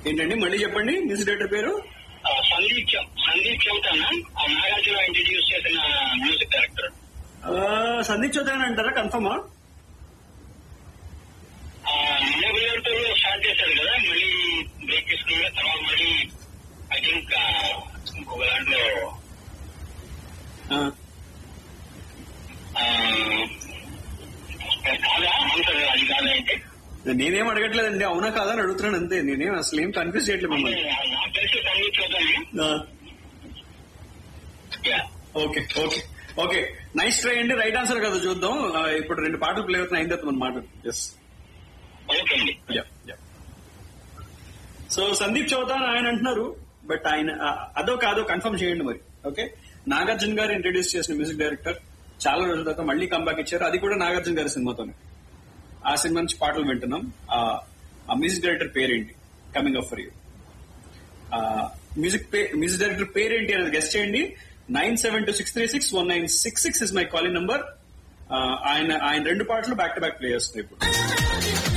ఏంటండి మళ్ళీ చెప్పండి మ్యూజిక్ డైరెక్టర్ పేరు ఆ, సందీప్ చౌ- సందీప్ చౌతానా ఆ నాగార్జున ఇంట్రడ్యూస్ చేసిన మ్యూజిక్ డైరెక్టర్ ఆ, సందీప్ చౌదరి అంటారా కన్ఫర్మా నిన్నగులతో స్టార్ట్ చేశారు కదా మళ్ళీ బ్రేక్ తీసుకున్న తర్వాత మళ్ళీ ఐ థింక్ ఇంకొక దాంట్లో ఆ, ఆ, కాదా అంటారు అది కాదా అయితే నేనేం అడగట్లేదండి అవునా కాదా అని అడుగుతున్నాను అంతే నేనేం అసలు ఏం కన్ఫ్యూజ్ చేయట్లేదు మిమ్మల్ని నాకు తెలిసి సందీప్ చౌతానే ఆ, yeah okay okay okay nice try అండి రైట్ ఆన్సర్ కదా చూద్దాం ఆ, ఇప్పుడు రెండు పాటలు ప్లే అవుతున్నాయి అయిన తర్వాత మనం మాట ఎస్ ఓకే అండి సో సందీప్ చౌతాన్ ఆయన అంటున్నారు బట్ ఆయన ఆ, అదో కాదో కన్ఫర్మ్ చేయండి మరి ఓకే నాగార్జున గారు ఇంట్రడ్యూస్ చేసిన మ్యూజిక్ డైరెక్టర్ చాలా రోజుల తర్వాత మళ్ళీ కంబ్యాక్ ఇచ్చారు అది కూడా నాగార్జున గారి సినిమాతోనే ఆ సినిమా నుంచి పాటలు వింటున్నాం ఆ ఆ మ్యూజిక్ డైరెక్టర్ పేరేంటి coming up for you music music director పేరేంటి అనేది గెస్ట్ చేయండి nine seven two six three six one nine six six is my calling number ఆయన ఆయన రెండు పాటలు బ్యాక్ టు బ్యాక్ ప్లే చేస్తున్నాయి ఇప్పుడు